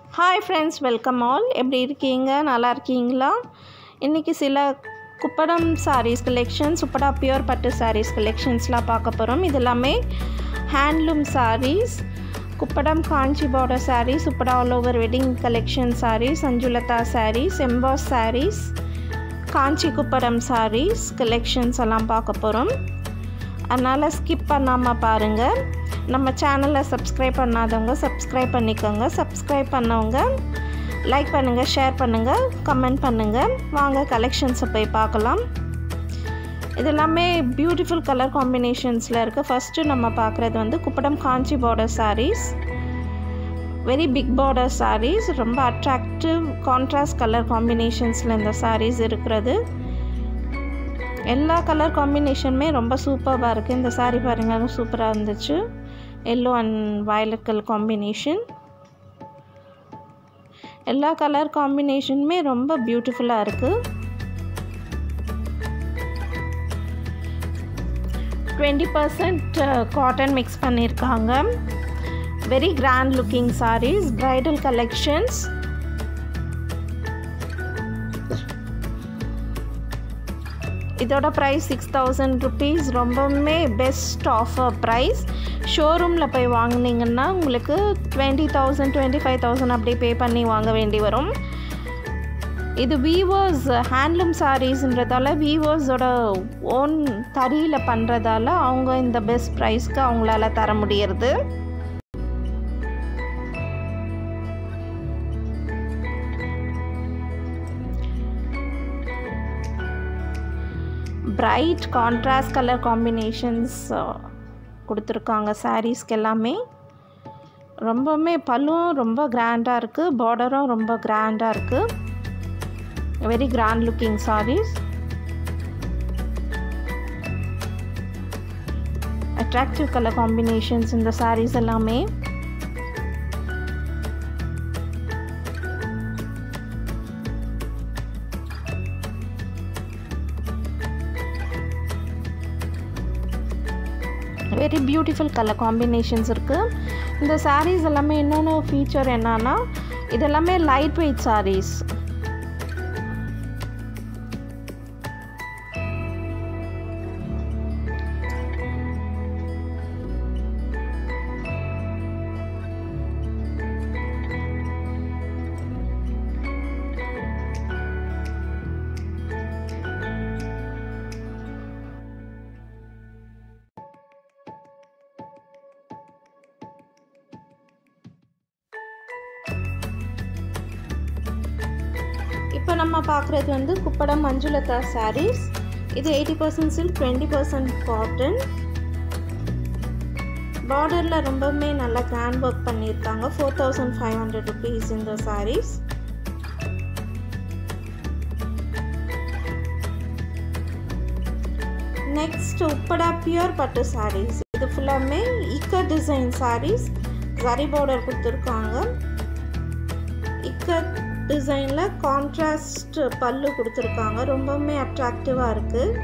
hi friends welcome all எப்படி இருக்கீங்க நல்லா இருக்கீங்களா இன்றைக்கி சில Kuppadam sarees collections Uppada pure பட்டு சாரீஸ் கலெக்ஷன்ஸ்லாம் பார்க்க போகிறோம் இது எல்லாமே handloom sarees Kuppadam Kanchi border sarees Uppada all over wedding collection sarees Sanjulata sarees emboss sarees Kanchi Kuppadam sarees collections எல்லாம் பார்க்க போகிறோம் அதனால் ஸ்கிப் பண்ணாமல் பாருங்கள் நம்ம சேனலை சப்ஸ்கிரைப் பண்ணாதவங்க சப்ஸ்கிரைப் பண்ணிக்கோங்க சப்ஸ்கிரைப் பண்ணவங்க லைக் பண்ணுங்கள் ஷேர் பண்ணுங்கள் கமெண்ட் பண்ணுங்கள் வாங்க கலெக்ஷன்ஸை போய் பார்க்கலாம் இது எல்லாமே பியூட்டிஃபுல் கலர் காம்பினேஷன்ஸில் இருக்குது ஃபஸ்ட்டு நம்ம பார்க்குறது வந்து Kuppadam Kanchi border sarees very big border sarees ரொம்ப அட்ராக்டிவ் கான்ட்ராஸ்ட் கலர் காம்பினேஷன்ஸில் இந்த சாரீஸ் இருக்கிறது எல்லா கலர் காம்பினேஷனுமே ரொம்ப சூப்பராக இருக்குது இந்த சாரீ பாருங்கள் சூப்பராக இருந்துச்சு yellow and violet colour combination எல்லா கலர் காம்பினேஷனுமே ரொம்ப பியூட்டிஃபுல்லாக இருக்குது டுவெண்ட்டி பர்சன்ட் காட்டன் மிக்ஸ் பண்ணியிருக்காங்க very grand looking sarees bridal collections இதோட ப்ரைஸ் சிக்ஸ் தௌசண்ட் ருபீஸ் ரொம்பவுமே பெஸ்ட் ஆஃபர் ப்ரைஸ் ஷோரூமில் போய் வாங்கினீங்கன்னா உங்களுக்கு twenty thousand twenty five thousand அப்படி பே பண்ணி வாங்க வேண்டி வரும் இது வீவர்ஸ் ஹேண்ட்லூம் சாரீஸ்ன்றதால வீவர்ஸோட ஓன் தறியில் பண்ணுறதால அவங்க இந்த பெஸ்ட் ப்ரைஸ்க்கு அவங்களால தர முடியறது பிரைட் கான்ட்ராஸ்ட் கலர் காம்பினேஷன்ஸ் கொடுத்துருக்காங்க சாரீஸ்க்கு எல்லாமே ரொம்பவுமே பல்லும் ரொம்ப கிராண்டாக இருக்குது பார்டரும் ரொம்ப கிராண்டாக இருக்குது very grand looking sarees attractive colour combinations இந்த சாரீஸ் எல்லாமே வெரி பியூட்டிஃபுல் கலர் காம்பினேஷன்ஸ் இருக்குது இந்த சாரீஸ் எல்லாமே என்னென்ன ஃபீச்சர் என்னன்னா இது எல்லாமே லைட் வெயிட் சாரீஸ் இப்போ நம்ம பார்க்குறது வந்து குப்படம் மஞ்சுலதா சாரீஸ் இது eighty percent silk twenty percent cotton பார்டரில் ரொம்பவுமே நல்லா கிராண்ட் ஒர்க் பண்ணியிருக்காங்க four thousand five hundred rupees இந்த சாரீஸ் நெக்ஸ்ட் உப்படா பியூர் பட்டு சாரீஸ் இது ஃபுல்லாமே ikat design sarees zari border கொடுத்துருக்காங்க இக்கட் டிசைனில் கான்ட்ராஸ்ட் பல்லு கொடுத்துருக்காங்க ரொம்பவுமே அட்ராக்டிவாக இருக்குது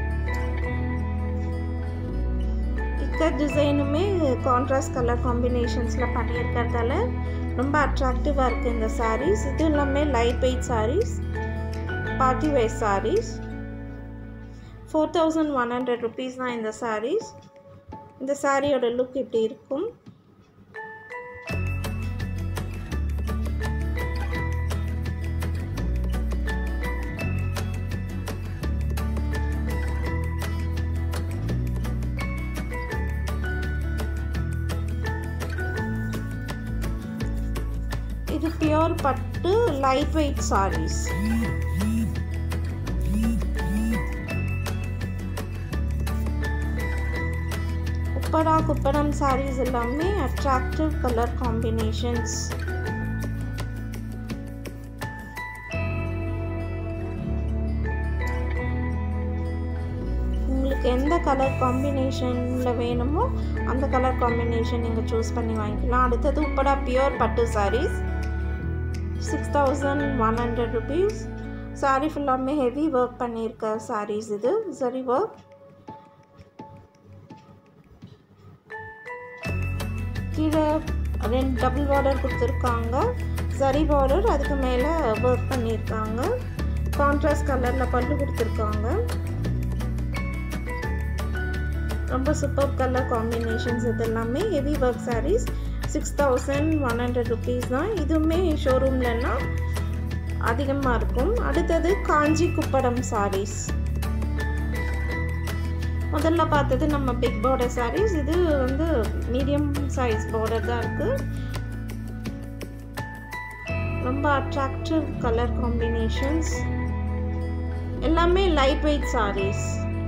இக்கட் டிசைனுமே கான்ட்ராஸ்ட் கலர் காம்பினேஷன்ஸில் பண்ணியிருக்கிறதால ரொம்ப அட்ராக்டிவாக இருக்குது இந்த சாரீஸ் இது எல்லாமே light weight sarees party wear sarees four thousand one hundred rupees தான் இந்த சாரீஸ் இந்த சாரியோட லுக் இப்படி இருக்கும் இது பியோர் பட்டு light weight sarees Uppada Kuppadam sarees எல்லாமே அட்ராக்டிவ் கலர் காம்பினேஷன்ஸ் உங்களுக்கு எந்த கலர் காம்பினேஷனில் வேணுமோ அந்த கலர் காம்பினேஷன் நீங்கள் சூஸ் பண்ணி வாங்கிக்கலாம் அடுத்தது உப்படா பியூர் பட்டு sarees six thousand one hundred rupees saree ஃபுல்லாமே ஹெவி ஒர்க் பண்ணியிருக்க சாரீஸ் இது சரி ஒர்க் கீழே ரெண்டு டபுள் பார்டர் கொடுத்துருக்காங்க சரி பார்டர் அதுக்கு மேலே ஒர்க் பண்ணியிருக்காங்க கான்ட்ராஸ்ட் கலரில் பல்லு கொடுத்துருக்காங்க ரொம்ப சூப்பர் கலர் காம்பினேஷன்ஸ் இது எல்லாமே heavy work sarees six thousand one hundred rupees தான் இதுவுமே ஷோரூம்லன்னா அதிகமாக இருக்கும் அடுத்தது காஞ்சி குப்படம் சாரீஸ் முதல்ல பார்த்தது நம்ம பிக் பார்டர் சாரீஸ் இது வந்து மீடியம் சைஸ் பார்டர் தான் இருக்குது ரொம்ப அட்ராக்டிவ் கலர் காம்பினேஷன்ஸ் எல்லாமே லைட் வெயிட் சாரீஸ்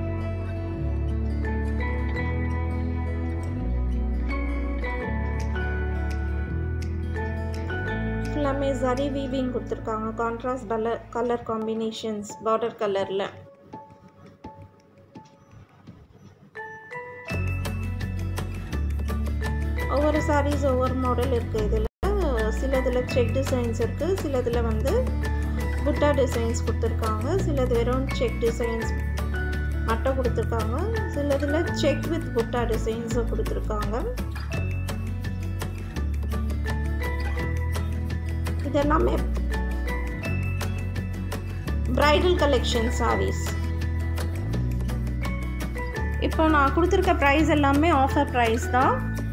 எல்லாமே ஜரி வீவிங் கொடுத்துருக்காங்க contrast colour colour combinations border கலரில் ஒவ்வொரு சாரீஸ் ஒவ்வொரு மாடல் இருக்குது இதில் சிலதில் செக் டிசைன்ஸ் இருக்குது சிலதில் வந்து புட்டா டிசைன்ஸ் கொடுத்துருக்காங்க சிலது வெறும் செக் டிசைன்ஸ் மட்டும் கொடுத்துருக்காங்க சிலதில் செக் வித் புட்டா டிசைன்ஸும் கொடுத்துருக்காங்க இதெல்லாமே ப்ரைடல் கலெக்ஷன் சாரீஸ் இப்போ நான் கொடுத்துருக்க ப்ரைஸ் எல்லாமே ஆஃபர் ப்ரைஸ் தான்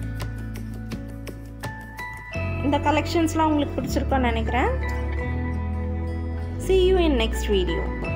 இந்த கலெக்ஷன்ஸ்லாம் உங்களுக்கு பிடிச்சிருக்கோன்னு நினைக்கிறேன் see you in next video